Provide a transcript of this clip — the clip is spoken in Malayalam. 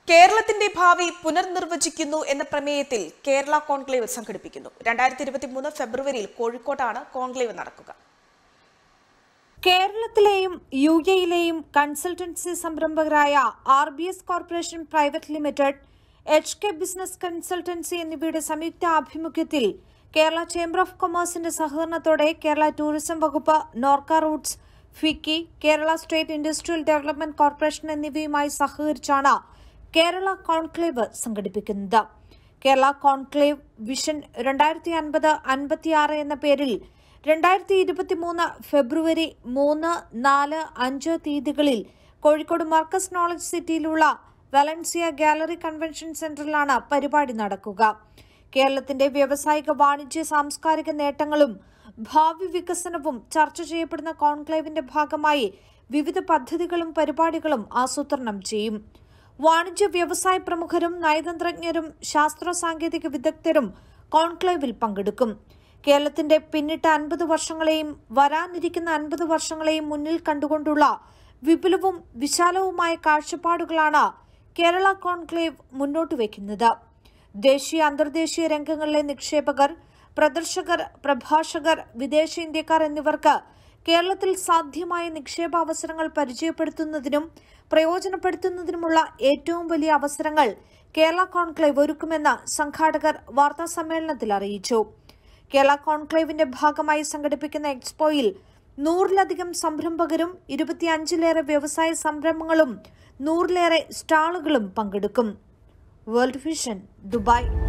കേരളത്തിന്റെ ഭാവി പുനർനിർവചിക്കുന്നു എന്ന പ്രമേയത്തിൽ കേരള കോൺക്ലേവ് സംഘടിപ്പിക്കുന്നു രണ്ടായിരത്തി ഇരുപത്തി മൂന്ന് ഫെബ്രുവരിയിൽ കോഴിക്കോട്ടാണ് കോൺക്ലേവ് നടക്കുക കേരളത്തിലെയും യു എയിലെയും കൺസൾട്ടൻസി സംരംഭകരായ R B S corporation private limited H K business consultancy എന്നിവയുടെ സംയുക്ത ആഭിമുഖ്യത്തിൽ കേരള ചേംബർ ഓഫ് കൊമേഴ്സിന്റെ സഹകരണത്തോടെ കേരള ടൂറിസം വകുപ്പ് Norka roots FICCI Kerala state industrial development corporation എന്നിവയുമായി സഹകരിച്ചാണ് കേരള കോൺക്ലേവ് സംഘടിപ്പിക്കുന്നത് കേരള കോൺക്ലേവ് വിഷൻ രണ്ടായിരത്തി അൻപത് അൻപത്തിയാറ് എന്ന പേരിൽ രണ്ടായിരത്തി ഇരുപത്തിമൂന്ന് ഫെബ്രുവരി മൂന്ന് നാല് അഞ്ച് തീയതികളിൽ കോഴിക്കോട് മർക്കസ് നോളജ് സിറ്റിയിലുള്ള വലൻസിയ ഗാലറി കൺവെൻഷൻ സെന്ററിലാണ് പരിപാടി നടക്കുക കേരളത്തിന്റെ വ്യാവസായിക വാണിജ്യ സാംസ്കാരിക നേട്ടങ്ങളും ഭാവി വികസനവും ചർച്ച ചെയ്യപ്പെടുന്ന കോൺക്ലേവിന്റെ ഭാഗമായി വിവിധ പദ്ധതികളും പരിപാടികളും ആസൂത്രണം ചെയ്യും വാണിജ്യ വ്യവസായ പ്രമുഖരും നയതന്ത്രജ്ഞരും ശാസ്ത്ര സാങ്കേതിക വിദഗ്ധരും കോൺക്ലേവിൽ പങ്കെടുക്കും കേരളത്തിന്റെ പിന്നിട്ട അൻപത് വർഷങ്ങളെയും വരാനിരിക്കുന്ന അൻപത് വർഷങ്ങളെയും മുന്നിൽ കണ്ടുകൊണ്ടുള്ള വിപുലവും വിശാലവുമായ കാഴ്ചപ്പാടുകളാണ് കേരള കോൺക്ലേവ് മുന്നോട്ട് വയ്ക്കുന്നത് ദേശീയ അന്തർദേശീയ രംഗങ്ങളിലെ നിക്ഷേപകർ പ്രദർശകർ പ്രഭാഷകർ വിദേശ ഇന്ത്യക്കാർ എന്നിവർക്ക് കേരളത്തിൽ സാധ്യമായ നിക്ഷേപാവസരങ്ങൾ പരിചയപ്പെടുത്തുന്നതിനും പ്രയോജനപ്പെടുത്തുന്നതിനുമുള്ള ഏറ്റവും വലിയ അവസരങ്ങൾ കേരള കോൺക്ലേവ് ഒരുക്കുമെന്ന് സംഘാടകർ വാർത്താ സമ്മേളനത്തിൽ അറിയിച്ചു കേരള കോൺക്ലേവിന്റെ ഭാഗമായി സംഘടിപ്പിക്കുന്ന എക്സ്പോയിൽ നൂറിലധികം സംരംഭകരും ഇരുപത്തിയഞ്ചിലേറെ വ്യവസായ സംരംഭങ്ങളും നൂറിലേറെ സ്റ്റാളുകളും പങ്കെടുക്കും വേൾഡ് വിഷൻ ദുബായ്